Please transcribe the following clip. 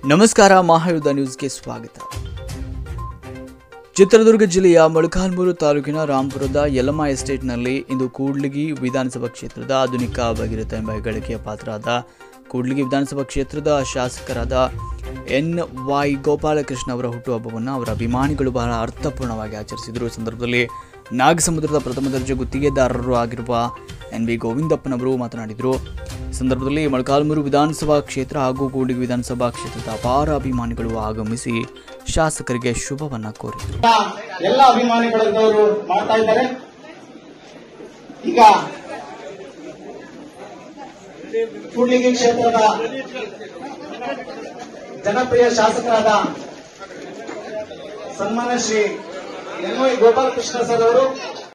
ನಮಸ್ಕಾರ ಮಹಾಯುದ್ಧ ನ್ಯೂಸ್ಗೆ ಸ್ವಾಗತ ಚಿತ್ರದುರ್ಗ ಜಿಲ್ಲೆಯ ಮೊಳಕಾಲ್ಮೂರು ತಾಲೂಕಿನ ರಾಂಪುರದ ಯಲಮ ಎಸ್ಟೇಟ್ನಲ್ಲಿ ಇಂದು ಕೂಡ್ಲಿಗಿ ವಿಧಾನಸಭಾ ಕ್ಷೇತ್ರದ ಆಧುನಿಕ ಭಗೀರಥ ಎಂಬ ಹೆಗ್ಗಳಿಕೆಯ ಪಾತ್ರರಾದ ಕೂಡ್ಲಿಗಿ ವಿಧಾನಸಭಾ ಕ್ಷೇತ್ರದ ಶಾಸಕರಾದ ಎನ್ ವೈ ಗೋಪಾಲಕೃಷ್ಣ ಅವರ ಹುಟ್ಟುಹಬ್ಬವನ್ನು ಅವರ ಅಭಿಮಾನಿಗಳು ಬಹಳ ಅರ್ಥಪೂರ್ಣವಾಗಿ ಆಚರಿಸಿದರು ಈ ಸಂದರ್ಭದಲ್ಲಿ ನಾಗಸಮುದ್ರದ ಪ್ರಥಮ ದರ್ಜೆ ಗುತ್ತಿಗೆದಾರರು ಆಗಿರುವ ಎನ್ ಬಿ ಗೋವಿಂದಪ್ಪನವರು ಮಾತನಾಡಿದರು ಈ ಸಂದರ್ಭದಲ್ಲಿ ಮೊಳಕಾಲ್ಮೂರು ವಿಧಾನಸಭಾ ಕ್ಷೇತ್ರ ಹಾಗೂ ಕೂಡ್ಲಿಗಿ ವಿಧಾನಸಭಾ ಕ್ಷೇತ್ರದ ಅಪಾರ ಅಭಿಮಾನಿಗಳು ಆಗಮಿಸಿ ಶಾಸಕರಿಗೆ ಶುಭವನ್ನ ಕೋರಿದರು ಎಲ್ಲ ಅಭಿಮಾನಿಗಳವರು ಮಾಡ್ತಾ ಇದ್ದಾರೆ ಈಗ ಕೂಡ್ಲಿಗಿ ಕ್ಷೇತ್ರದ ಜನಪ್ರಿಯ ಶಾಸಕರಾದ ಸನ್ಮಾನ್ಯ Shri N Y Gopalakrishna sir ಅವರು